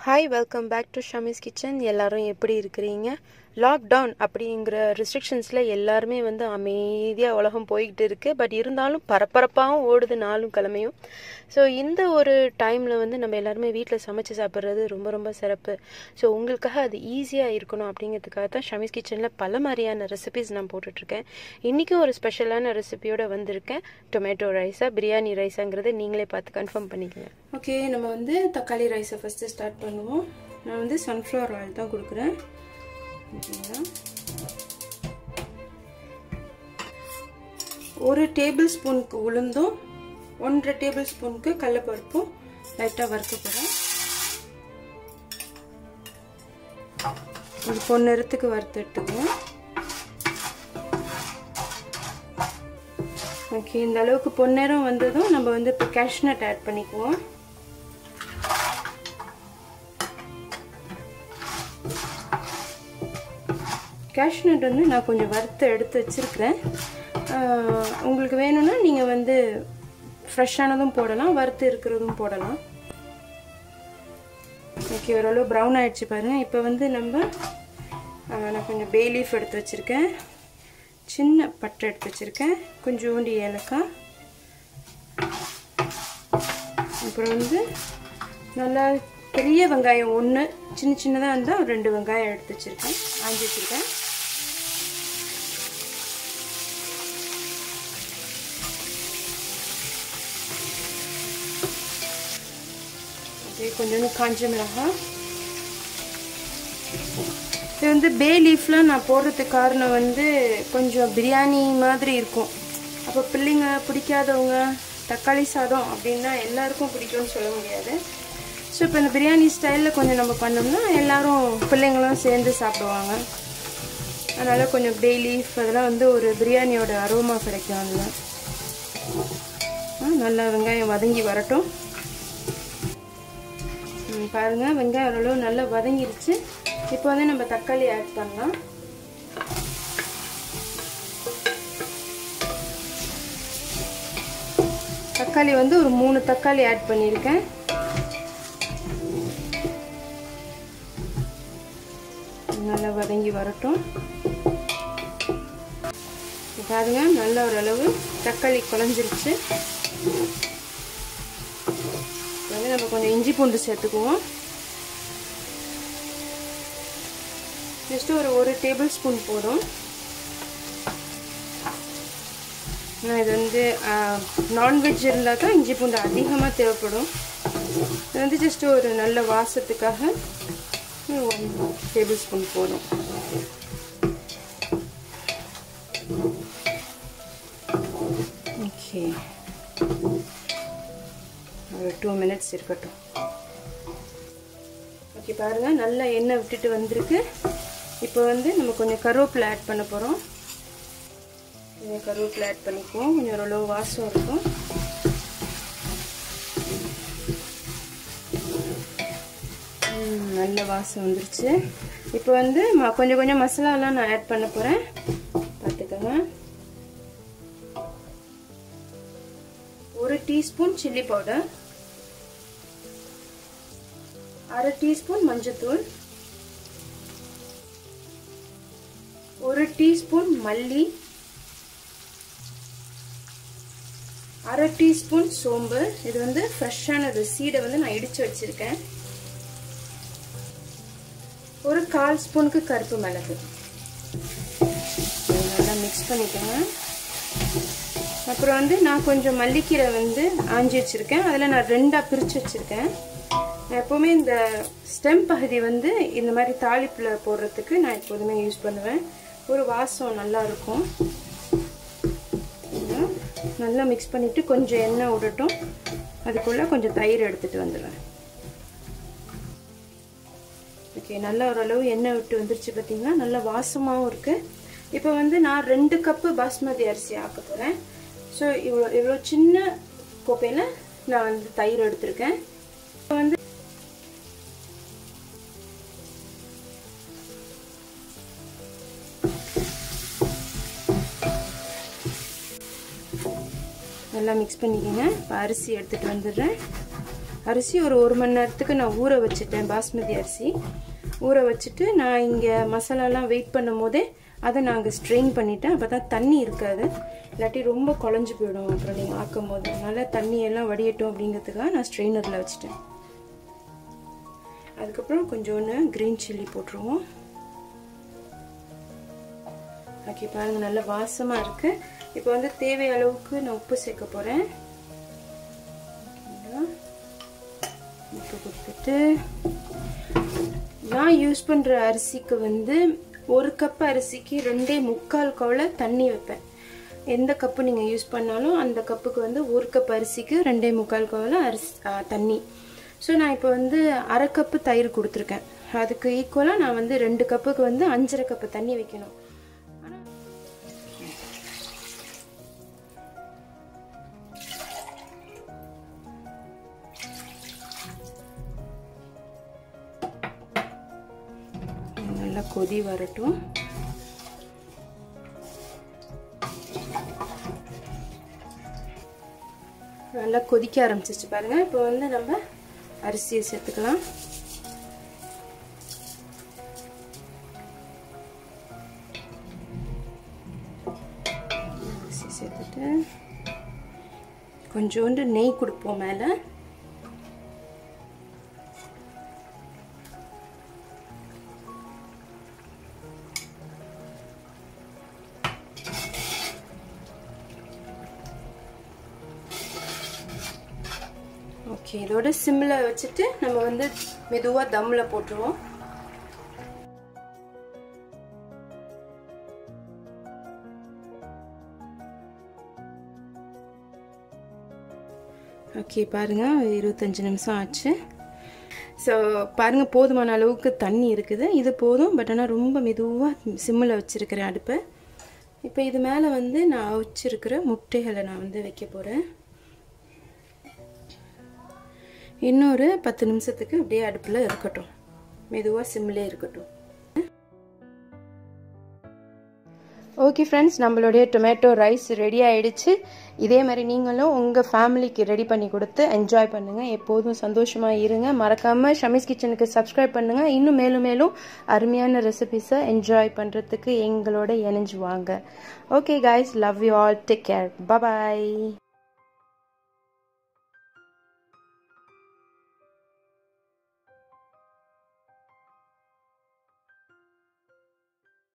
hi welcome back to Shami's kitchen எல்லாரும் எப்படி இருக்கிறீங்க லாக்டவுன் அப்படிங்கிற ரெஸ்ட்ரிக்ஷன்ஸில் எல்லாருமே வந்து அமைதியாக உலகம் போய்கிட்டு இருக்கு பட் இருந்தாலும் பரபரப்பாகவும் ஓடுது நாளும் கிழமையும் ஸோ இந்த ஒரு டைமில் வந்து நம்ம எல்லாருமே வீட்டில் சமைச்சு சாப்பிட்றது ரொம்ப ரொம்ப சிறப்பு ஸோ உங்களுக்காக அது ஈஸியாக இருக்கணும் அப்படிங்கிறதுக்காக தான் ஷமிஸ் கிச்சனில் பல மாதிரியான ரெசிபிஸ் நான் போட்டுட்ருக்கேன் இன்றைக்கும் ஒரு ஸ்பெஷலான ரெசிபியோட வந்திருக்கேன் டொமேட்டோ ரைஸா பிரியாணி ரைஸாங்கிறத நீங்களே பார்த்து கன்ஃபார்ம் பண்ணிக்கங்க ஓகே நம்ம வந்து தக்காளி ரைஸை ஃபஸ்ட்டு ஸ்டார்ட் பண்ணுவோம் நான் வந்து சன்ஃப்ளவர் ஆயில் தான் கொடுக்குறேன் ஓகேங்களா ஒரு டேபிள் ஸ்பூனுக்கு உளுந்தும் ஒன்றரை டேபிள் ஸ்பூனுக்கு கடலப்பருப்பும் லைட்டாக வறுக்க போகிறேன் இது பொன்னிறத்துக்கு வறுத்து எடுத்துக்குவோம் ஓகே இந்த அளவுக்கு பொன்னிறம் வந்ததும் நம்ம வந்து இப்போ கேஷ்நட் ஆட் பண்ணிக்குவோம் கேஷ்நட் வந்து நான் கொஞ்சம் வறுத்து எடுத்து வச்சுருக்கிறேன் உங்களுக்கு வேணும்னா நீங்கள் வந்து ஃப்ரெஷ்ஷானதும் போடலாம் வறுத்து இருக்கிறதும் போடலாம் ஓகே ஓரளவு ப்ரௌன் ஆகிடுச்சு பாருங்கள் இப்போ வந்து நம்ம நான் கொஞ்சம் பே லீஃப் எடுத்து வச்சுருக்கேன் சின்ன பட்டை எடுத்து வச்சுருக்கேன் கொஞ்சோண்டு ஏலக்காய் அப்புறம் வந்து நல்லா பெரிய வெங்காயம் ஒன்று சின்ன சின்னதாக இருந்தால் ரெண்டு வெங்காயம் எடுத்து வச்சுருக்கேன் ஆஞ்சி வச்சுருக்கேன் அப்படியே கொஞ்சோண்டு காஞ்ச மிளகாய் இது வந்து பே லீஃப்லாம் நான் போடுறதுக்கு காரணம் வந்து கொஞ்சம் பிரியாணி மாதிரி இருக்கும் அப்போ பிள்ளைங்க பிடிக்காதவங்க தக்காளி சாதம் அப்படின்னா எல்லாருக்கும் பிடிக்கும்னு சொல்ல முடியாது ஸோ இப்போ இந்த பிரியாணி ஸ்டைலில் கொஞ்சம் நம்ம பண்ணோம்னா எல்லோரும் பிள்ளைங்களும் சேர்ந்து சாப்பிடுவாங்க அதனால் கொஞ்சம் பே லீஃப் அதெல்லாம் வந்து ஒரு பிரியாணியோட அரோமா கிடைக்கும் அதில் நல்லா வெங்காயம் வதங்கி வரட்டும் பாருங்கள் வெங்காயம் ஓரளவு நல்லா வதங்கிருச்சு இப்போ வந்து நம்ம தக்காளி ஆட் பண்ணலாம் தக்காளி வந்து ஒரு மூணு தக்காளி ஆட் பண்ணியிருக்கேன் நல்லா வதங்கி வரட்டும் பாருங்க நல்ல ஓரளவு தக்காளி குழஞ்சிருச்சு வந்து நம்ம கொஞ்சம் இஞ்சி பூண்டு சேர்த்துக்குவோம் ஜஸ்ட் ஒரு ஒரு டேபிள் ஸ்பூன் போதும் இது வந்து நான்வெஜ் இருந்தால் தான் இஞ்சி பூண்டு அதிகமாக தேவைப்படும் இது வந்து ஜஸ்ட் ஒரு நல்ல வாசத்துக்காக ஒன் டேபிள் ஸ்பூன் போதும் ஓகே ஒரு டூ மினிட்ஸ் இருக்கட்டும் ஓகே பாருங்கள் நல்லா எண்ணெய் விட்டுட்டு வந்திருக்கு இப்போ வந்து நம்ம கொஞ்சம் கருவேப்பிலை ஆட் பண்ண போகிறோம் கொஞ்சம் கருவேப்பிலை ஆட் பண்ணிக்குவோம் கொஞ்சம் ஓரளவு வாசம் இருக்கும் நல்ல வாசம் வந்துருச்சு இப்போ வந்து கொஞ்சம் கொஞ்சம் மசாலாலாம் நான் ஆட் பண்ண போகிறேன் பார்த்துக்கோங்க ஒரு டீஸ்பூன் சில்லி பவுடர் அரை டீஸ்பூன் மஞ்சத்தூள் ஒரு டீஸ்பூன் மல்லி அரை டீஸ்பூன் சோம்பு இது வந்து ஃப்ரெஷ்ஷானது சீடை வந்து நான் இடிச்சு வச்சிருக்கேன் ஒரு கால் ஸ்பூனுக்கு கருப்பு மிளகு நல்லா மிக்ஸ் பண்ணிக்கோங்க அப்புறம் வந்து நான் கொஞ்சம் மல்லிக்கீரை வந்து ஆஞ்சி வச்சுருக்கேன் அதில் நான் ரெண்டாக பிரித்து வச்சுருக்கேன் எப்போவுமே இந்த ஸ்டெம் பகுதி வந்து இந்த மாதிரி தாளிப்பில் போடுறதுக்கு நான் எப்போதுமே யூஸ் பண்ணுவேன் ஒரு வாசம் நல்லா இருக்கும் நல்லா மிக்ஸ் பண்ணிவிட்டு கொஞ்சம் எண்ணெய் விடட்டும் அதுக்குள்ளே கொஞ்சம் தயிர் எடுத்துகிட்டு வந்துடுவேன் ஓகே நல்லா ஓரளவு எண்ணெய் விட்டு வந்துருச்சு பார்த்தீங்கன்னா நல்லா வாசமாகவும் இருக்குது இப்போ வந்து நான் ரெண்டு கப்பு பாஸ்மதி அரிசி ஆக்க போகிறேன் ஸோ இவ்வளோ இவ்வளோ சின்ன கோப்பையில் நான் வந்து தயிர் எடுத்திருக்கேன் இப்போ வந்து நல்லா மிக்ஸ் பண்ணிக்கோங்க இப்போ அரிசி எடுத்துகிட்டு வந்துடுறேன் அரிசி ஒரு ஒரு மணி நேரத்துக்கு நான் ஊற வச்சுட்டேன் பாஸ்மதி அரிசி ஊற வச்சுட்டு நான் இங்கே மசாலாலாம் வெயிட் பண்ணும் போதே அதை நாங்கள் ஸ்ட்ரெயின் பண்ணிட்டேன் அப்போ தான் தண்ணி இருக்காது இல்லாட்டி ரொம்ப குழஞ்சி போயிடும் அப்புறம் நீங்கள் ஆக்கும் போது அதனால் தண்ணியெல்லாம் வடியட்டும் அப்படிங்கிறதுக்காக நான் ஸ்ட்ரெயினரில் வச்சுட்டேன் அதுக்கப்புறம் கொஞ்சோன்னு க்ரீன் சில்லி போட்டுருவோம் ஓகே பாருங்கள் நல்ல வாசமாக இருக்குது இப்போ வந்து தேவை அளவுக்கு நான் உப்பு சேர்க்க போகிறேன் உப்பு கொடுத்துட்டு நான் யூஸ் பண்ணுற அரிசிக்கு வந்து ஒரு கப் அரிசிக்கு ரெண்டே முக்கால் கவலை தண்ணி வைப்பேன் எந்த கப்பு நீங்கள் யூஸ் பண்ணாலும் அந்த கப்புக்கு வந்து ஒரு கப் அரிசிக்கு ரெண்டே முக்கால் கவலை அரிசி தண்ணி ஸோ நான் இப்போ வந்து அரை கப்பு தயிர் கொடுத்துருக்கேன் அதுக்கு ஈக்குவலாக நான் வந்து ரெண்டு கப்புக்கு வந்து அஞ்சரை கப்பு தண்ணி வைக்கணும் நல்லா கொதி வரட்டும் நல்லா கொதிக்க ஆரம்பிச்சிச்சு பாருங்க இப்போ வந்து நம்ம அரிசியை சேர்த்துக்கலாம் அரிசி சேர்த்துட்டு கொஞ்சோண்டு நெய் கொடுப்போம் மேலே ஓகே இதோட சிம்மில் வச்சுட்டு நம்ம வந்து மெதுவாக தம்மில் போட்டுருவோம் ஓகே பாருங்கள் இருபத்தஞ்சி நிமிஷம் ஆச்சு ஸோ பாருங்கள் போதுமான அளவுக்கு தண்ணி இருக்குது இது போதும் பட் ஆனால் ரொம்ப மெதுவாக சிம்மில் வச்சுருக்கிறேன் அடுப்பை இப்போ இது மேலே வந்து நான் அவிச்சிருக்கிற முட்டைகளை நான் வந்து வைக்க போகிறேன் இன்னொரு பத்து நிமிஷத்துக்கு அப்படியே அடுப்பில் இருக்கட்டும் மெதுவாக சிம்மிலே இருக்கட்டும் ஓகே ஃப்ரெண்ட்ஸ் நம்மளுடைய டொமேட்டோ ரைஸ் ரெடி ஆயிடுச்சு இதே மாதிரி நீங்களும் உங்கள் ஃபேமிலிக்கு ரெடி பண்ணி கொடுத்து என்ஜாய் பண்ணுங்கள் எப்போதும் சந்தோஷமாக இருங்க மறக்காமல் ஷமிஸ் கிச்சனுக்கு சப்ஸ்கிரைப் பண்ணுங்கள் இன்னும் மேலும் மேலும் அருமையான ரெசிபிஸை என்ஜாய் பண்ணுறதுக்கு எங்களோட இணைஞ்சு வாங்க okay guys love you all take care bye bye